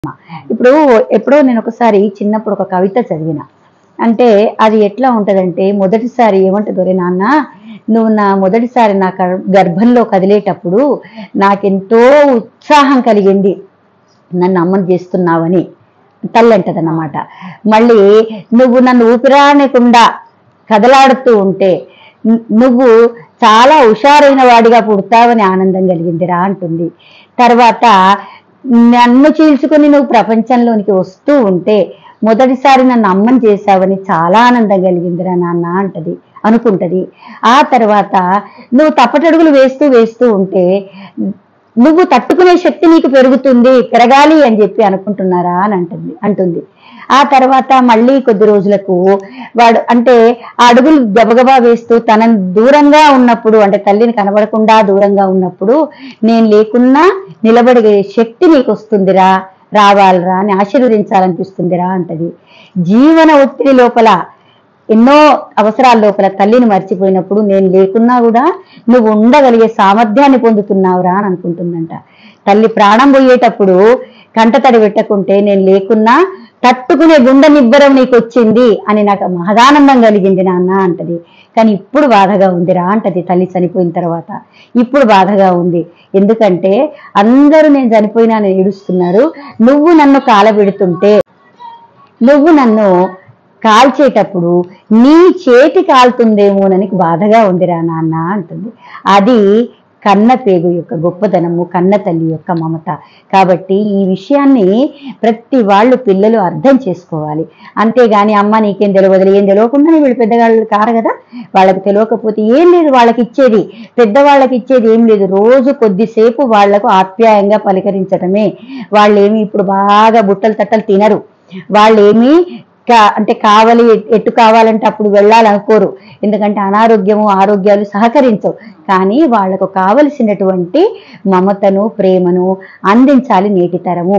ఇప్పుడు ఎప్పుడో నేను ఒకసారి చిన్నప్పుడు ఒక కవిత చదివిన అంటే అది ఎట్లా ఉంటదంటే మొదటిసారి ఏమంటుంది "ఒరే నాన్న నువ్వు నా మొదటిసారి నా గర్- గర్భంలో కదిలేటప్పుడు నాకెంతో ఉత్సాహం కలిగింది నన్ను అమ్మని చేస్తున్నావని తల్లి అంటదన్నమాట మళ్ళీ నువ్వు నన్ను ఊపిరానకుండా కదలాడుతూ ఉంటే ను- నువ్వు చాలా హుషారైన వాడిగా పుడతావని ఆనందం కలిగిందిరా అంటుంది తర్వాత నన్ను చీల్చుకుని నువ్వు ప్రపంచంలోనికి వస్తూ ఉంటే మొదటిసారి నన్ను అమ్మని చేశావని చాలా ఆనందం కలిగిందిరా నాన్న అంటది అనుకుంటది ఆ తర్వాత నువ్వు తప్పటడుగులు వేస్తూ వేస్తూ ఉంటే నువ్వు తట్టుకునే శక్తి నీకు పెరుగుతుంది పెరగాలి అని చెప్పి అనుకుంటున్నారా అని అంటుంది అంటుంది ఆ తర్వాత మళ్ళీ కొద్ది రోజులకు వాడు అంటే ఆ అడుగులు గబగబా వేస్తూ తన దూరంగా ఉన్నప్పుడు అంటే తల్లిని కనబడకుండా దూరంగా ఉన్నప్పుడు నేను లేకున్నా నిలబడే శక్తి నీకు వస్తుందిరా రావాలిరా అని ఆశీర్వదించాలనిపిస్తుందిరా అంటది జీవన ఒత్తిడి లోపల ఎన్నో అవసరాల లోపల తల్లిని మర్చిపోయినప్పుడు నేను లేకున్నా కూడా నువ్వు ఉండగలిగే సామర్థ్యాన్ని పొందుతున్నావురా అని అనుకుంటుందంట తల్లి ప్రాణం పోయేటప్పుడు కంటతడి పెట్టకుంటే నేను లేకున్నా తట్టుకునే గుండె నిబ్బరం నీకు వచ్చింది అని నాకు మహదానందం కలిగింది నాన్న అంటది కానీ ఇప్పుడు బాధగా ఉందిరా అంటది తల్లి చనిపోయిన తర్వాత ఇప్పుడు బాధగా ఉంది ఎందుకంటే అందరూ నేను చనిపోయినా అని ఏడుస్తున్నారు నువ్వు నన్ను కాలబెడుతుంటే నువ్వు నన్ను కాల్చేటప్పుడు నీ చేతి కాలుతుందేమోనని బాధగా ఉందిరా నాన్న అంటుంది అది కన్న పేగు యొక్క గొప్పదనము కన్న తల్లి యొక్క మమత కాబట్టి ఈ విషయాన్ని ప్రతి వాళ్ళు పిల్లలు అర్థం చేసుకోవాలి అంతేగాని అమ్మ నీకేం తెలియదు ఏం తెలియకుండానే వీళ్ళు పెద్దవాళ్ళు కారు కదా వాళ్ళకి తెలియకపోతే ఏం లేదు వాళ్ళకి ఇచ్చేది పెద్దవాళ్ళకి ఇచ్చేది ఏం లేదు రోజు కొద్దిసేపు వాళ్లకు ఆప్యాయంగా పలకరించడమే వాళ్ళు ఏమి ఇప్పుడు బాగా బుట్టలు తట్టలు తినరు వాళ్ళు ఏమి కా- అంటే కావాలి ఎటు కావాలంటే అప్పుడు వెళ్ళాలనుకోరు ఎందుకంటే అనారోగ్యము ఆరోగ్యాలు సహకరించవు కానీ వాళ్లకు కావలసినటువంటి మమతను ప్రేమను అందించాలి నేటి తరము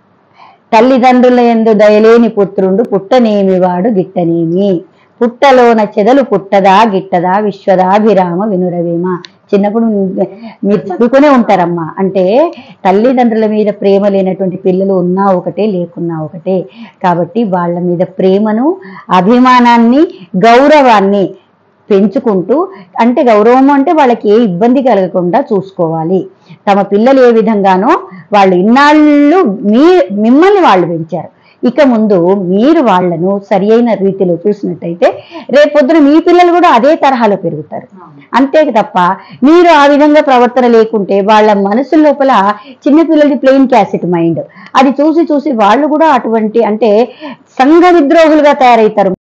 తల్లిదండ్రుల ఎందు దయలేని పుత్రుండు పుట్టనేమి వాడు గిట్టనేమి పుట్టలోన చెదలు పుట్టదా గిట్టదా విశ్వదాభిరామ వినురవేమ చిన్నప్పుడు మీరు చదువుకునే ఉంటారమ్మా అంటే తల్లిదండ్రుల మీద ప్రేమ లేనటువంటి పిల్లలు ఉన్నా ఒకటే లేకున్నా ఒకటే కాబట్టి వాళ్ళ మీద ప్రేమను అభిమానాన్ని గౌరవాన్ని పెంచుకుంటూ అంటే గౌరవం అంటే వాళ్ళకి ఏ ఇబ్బంది కలగకుండా చూసుకోవాలి తమ పిల్లలు ఏ విధంగానో వాళ్ళు ఇన్నాళ్ళు మీ మిమ్మల్ని వాళ్ళు పెంచారు ఇక ముందు మీరు వాళ్ళను సరి అయిన రీతిలో చూసినట్టయితే రేపొద్దున మీ పిల్లలు కూడా అదే తరహాలో పెరుగుతారు అంతే తప్ప మీరు ఆ విధంగా ప్రవర్తన లేకుంటే వాళ్ళ మనసు లోపల చిన్నపిల్లలది ప్లెయిన్ క్యాసెట్ మైండ్ అది చూసి చూసి వాళ్ళు కూడా అటువంటి అంటే సంఘ విద్రోహులుగా తయారవుతారు